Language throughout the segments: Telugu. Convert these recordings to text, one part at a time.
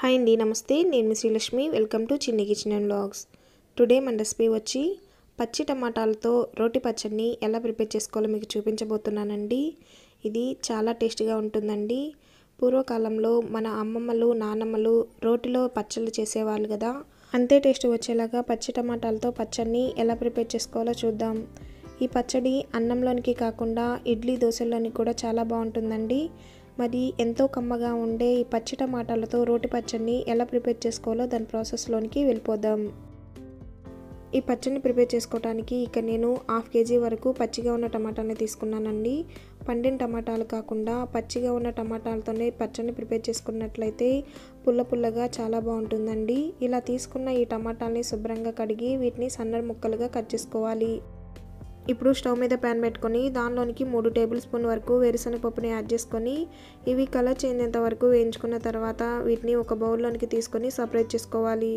హాయ్ అండి నమస్తే నేను మీ Srilakshmi welcome to Chinni kitchen and vlogs today మన రెసిపీ వచ్చి పచ్చి టమాటాలతో రోటి పచ్చడిని ఎలా ప్రిపేర్ చేసుకోవాలో మీకు చూపించబోతున్నానండి ఇది చాలా టేస్టీగా ఉంటుందండి పూర్వకాలంలో మన అమ్మమ్మలు నానమ్మలు రోటిలో పచ్చళ్ళు చేసేవాళ్ళు కదా అంతే టేస్ట్ వచ్చేలాగా పచ్చి టమాటాలతో పచ్చడిని ఎలా ప్రిపేర్ చేసుకోవాలో చూద్దాం ఈ పచ్చడి అన్నంలోనికి కాకుండా ఇడ్లీ దోశల్లోని కూడా చాలా బాగుంటుందండి మరి ఎంతో కమ్మగా ఉండే ఈ పచ్చి టమాటాలతో రోటి పచ్చడిని ఎలా ప్రిపేర్ చేసుకోవాలో దాని ప్రాసెస్లోనికి వెళ్ళిపోదాం ఈ పచ్చడిని ప్రిపేర్ చేసుకోవడానికి ఇక నేను హాఫ్ కేజీ వరకు పచ్చిగా ఉన్న టమాటాని తీసుకున్నానండి పండిన టమాటాలు కాకుండా పచ్చిగా ఉన్న టమాటాలతోనే పచ్చడిని ప్రిపేర్ చేసుకున్నట్లయితే పుల్ల పుల్లగా చాలా బాగుంటుందండి ఇలా తీసుకున్న ఈ టమాటాలని శుభ్రంగా కడిగి వీటిని సన్న ముక్కలుగా కట్ చేసుకోవాలి ఇప్పుడు స్టవ్ మీద ప్యాన్ పెట్టుకొని దానిలోనికి మూడు టేబుల్ స్పూన్ వరకు వేరుశనగ పప్పుని యాడ్ చేసుకొని ఇవి కలర్ చేంజ్ అయ్యేంత వరకు వేయించుకున్న తర్వాత వీటిని ఒక బౌల్లోనికి తీసుకొని సపరేట్ చేసుకోవాలి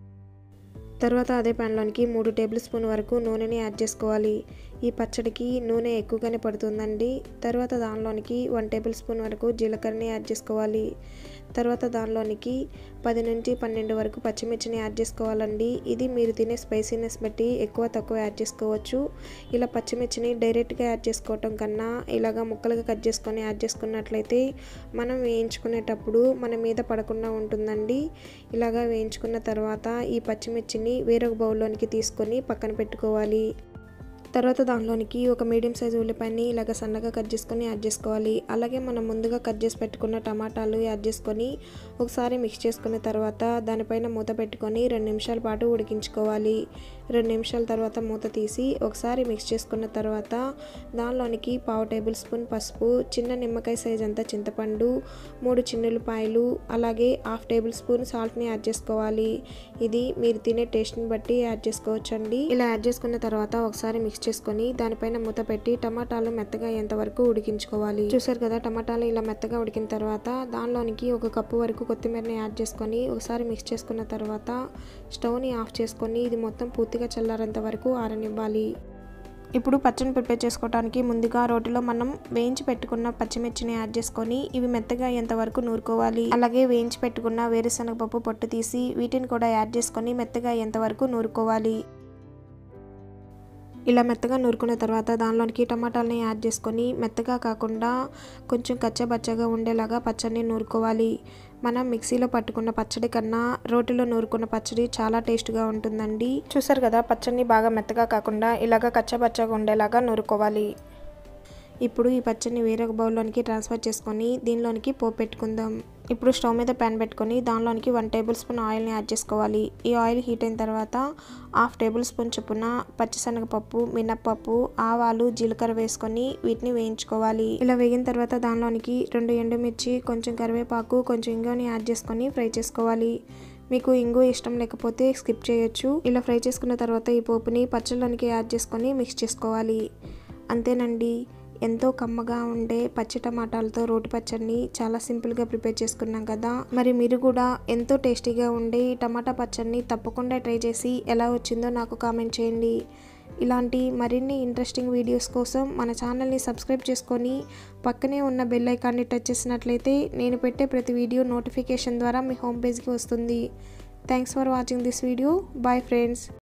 తర్వాత అదే ప్యాన్లోనికి మూడు టేబుల్ స్పూన్ వరకు నూనెని యాడ్ చేసుకోవాలి ఈ పచ్చడికి నూనె ఎక్కువగానే పడుతుందండి తర్వాత దానిలోనికి వన్ టేబుల్ స్పూన్ వరకు జీలకర్రని యాడ్ చేసుకోవాలి తర్వాత దానిలోనికి పది నుంచి పన్నెండు వరకు పచ్చిమిర్చిని యాడ్ చేసుకోవాలండి ఇది మీరు తినే స్పైసీనెస్ బట్టి ఎక్కువ తక్కువ యాడ్ చేసుకోవచ్చు ఇలా పచ్చిమిర్చిని డైరెక్ట్గా యాడ్ చేసుకోవటం కన్నా ఇలాగా ముక్కలుగా కట్ చేసుకొని యాడ్ చేసుకున్నట్లయితే మనం వేయించుకునేటప్పుడు మన మీద పడకుండా ఉంటుందండి ఇలాగా వేయించుకున్న తర్వాత ఈ పచ్చిమిర్చిని వేరొక బౌల్లోనికి తీసుకొని పక్కన పెట్టుకోవాలి తర్వాత దానిలోనికి ఒక మీడియం సైజు ఉల్లిపాయని ఇలాగ సన్నగా కట్ చేసుకొని యాడ్ చేసుకోవాలి అలాగే మనం ముందుగా కట్ చేసి పెట్టుకున్న టమాటాలు యాడ్ చేసుకొని ఒకసారి మిక్స్ చేసుకున్న తర్వాత దానిపైన మూత పెట్టుకొని రెండు నిమిషాల పాటు ఉడికించుకోవాలి రెండు నిమిషాల తర్వాత మూత తీసి ఒకసారి మిక్స్ చేసుకున్న తర్వాత దానిలోనికి పావు టేబుల్ స్పూన్ పసుపు చిన్న నిమ్మకాయ సైజ్ అంతా చింతపండు మూడు చిన్నులపాయలు అలాగే హాఫ్ టేబుల్ స్పూన్ సాల్ట్ని యాడ్ చేసుకోవాలి ఇది మీరు తినే టేస్ట్ని బట్టి యాడ్ చేసుకోవచ్చండి ఇలా యాడ్ చేసుకున్న తర్వాత ఒకసారి మిక్స్ చేసుకొని దానిపైన మూత పెట్టి టమాటాలు మెత్తగా అయ్యేంత వరకు ఉడికించుకోవాలి చూసారు కదా టమాటాలు ఇలా మెత్తగా ఉడికిన తర్వాత దానిలోనికి ఒక కప్పు వరకు కొత్తిమీరని యాడ్ చేసుకొని ఒకసారి మిక్స్ చేసుకున్న తర్వాత స్టవ్ని ఆఫ్ చేసుకొని ఇది మొత్తం పూర్తిగా చల్లారేంత వరకు ఆరనివ్వాలి ఇప్పుడు పచ్చని ప్రిపేర్ చేసుకోవడానికి ముందుగా రోటిలో మనం వేయించి పెట్టుకున్న పచ్చిమిర్చిని యాడ్ చేసుకొని ఇవి మెత్తగా అయ్యేంత వరకు నూరుకోవాలి అలాగే వేయించి పెట్టుకున్న వేరుశనగ పప్పు పొట్టు తీసి వీటిని కూడా యాడ్ చేసుకొని మెత్తగా అయ్యేంత వరకు నూరుకోవాలి ఇలా మెత్తగా నూరుకున్న తర్వాత దానిలోనికి టమాటాలని యాడ్ చేసుకొని మెత్తగా కాకుండా కొంచెం కచ్చబచ్చగా ఉండేలాగా పచ్చడిని నూరుకోవాలి మనం మిక్సీలో పట్టుకున్న పచ్చడి కన్నా రోటిలో నూరుకున్న పచ్చడి చాలా టేస్ట్గా ఉంటుందండి చూసారు కదా పచ్చడిని బాగా మెత్తగా కాకుండా ఇలాగా కచ్చబచ్చగా ఉండేలాగా నూరుకోవాలి ఇప్పుడు ఈ పచ్చడిని వేరొక బౌల్లోనికి ట్రాన్స్ఫర్ చేసుకొని దీనిలోనికి పోపు పెట్టుకుందాం ఇప్పుడు స్టవ్ మీద ప్యాన్ పెట్టుకొని దానిలోనికి వన్ టేబుల్ స్పూన్ ఆయిల్ని యాడ్ చేసుకోవాలి ఈ ఆయిల్ హీట్ అయిన తర్వాత హాఫ్ టేబుల్ స్పూన్ చొప్పున పచ్చిశనగపప్పు మినప్పప్పు ఆవాలు జీలకర్ర వేసుకొని వీటిని వేయించుకోవాలి ఇలా వేగిన తర్వాత దానిలోనికి రెండు ఎండుమిర్చి కొంచెం కరివేపాకు కొంచెం ఇంగువని యాడ్ చేసుకొని ఫ్రై చేసుకోవాలి మీకు ఇంగు ఇష్టం లేకపోతే స్కిప్ చేయొచ్చు ఇలా ఫ్రై చేసుకున్న తర్వాత ఈ పోపుని పచ్చళ్ళలోనికి యాడ్ చేసుకొని మిక్స్ చేసుకోవాలి అంతేనండి ఎంతో కమ్మగా ఉండే పచ్చి టమాటాలతో రోటి పచ్చడిని చాలా సింపుల్గా ప్రిపేర్ చేసుకున్నాం కదా మరి మీరు కూడా ఎంతో టేస్టీగా ఉండే ఈ టమాటా పచ్చడిని తప్పకుండా ట్రై చేసి ఎలా వచ్చిందో నాకు కామెంట్ చేయండి ఇలాంటి మరిన్ని ఇంట్రెస్టింగ్ వీడియోస్ కోసం మన ఛానల్ని సబ్స్క్రైబ్ చేసుకొని పక్కనే ఉన్న బెల్ ఐకాన్ని టచ్ చేసినట్లయితే నేను పెట్టే ప్రతి వీడియో నోటిఫికేషన్ ద్వారా మీ హోమ్ పేజ్కి వస్తుంది thanks for watching this video bye friends